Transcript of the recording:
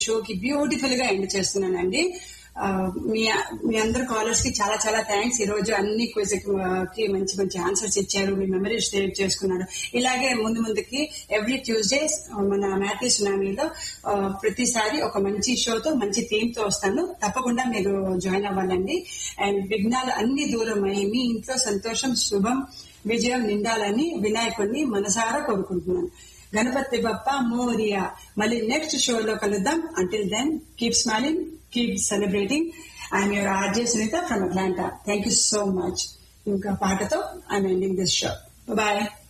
షోకి బ్యూటిఫుల్ గా ఎండ్ చేస్తున్నానండి ఆ, మీ మీ అందరు కాలర్స్ కి చాలా చాలా థ్యాంక్స్ ఈ రోజు అన్ని క్విజ్ కి మంచి మంచి ఆన్సర్స్ ఇచ్చారు మీ మెమరీస్ షేర్ చేసుకున్నారు ఇలాగే ముందు ముందుకి ఎవ్రీ ట్యూస్డే మన మ్యాథీ సునామీలో ఆ, ప్రతిసారి ఒక మంచి షోతో మంచి థీమ్ తో వస్తాను తప్పకుండా మీరు జాయిన్ అవ్వాలండి అండ్ విఘ్నాలు అన్ని దూరమై మీ ఇంట్లో సంతోషం శుభం విజయం నిండాలని వినాయకుడిని మనసారా కోరుకుంటున్నాను గణపతి బప్ప మోరియా మళ్ళీ నెక్స్ట్ షోలో కలుద్దాం until then keep smiling keep celebrating I'm your RJ Sunitha from Atlanta thank you so much ఇంకా పాటతో I'm ending this show bye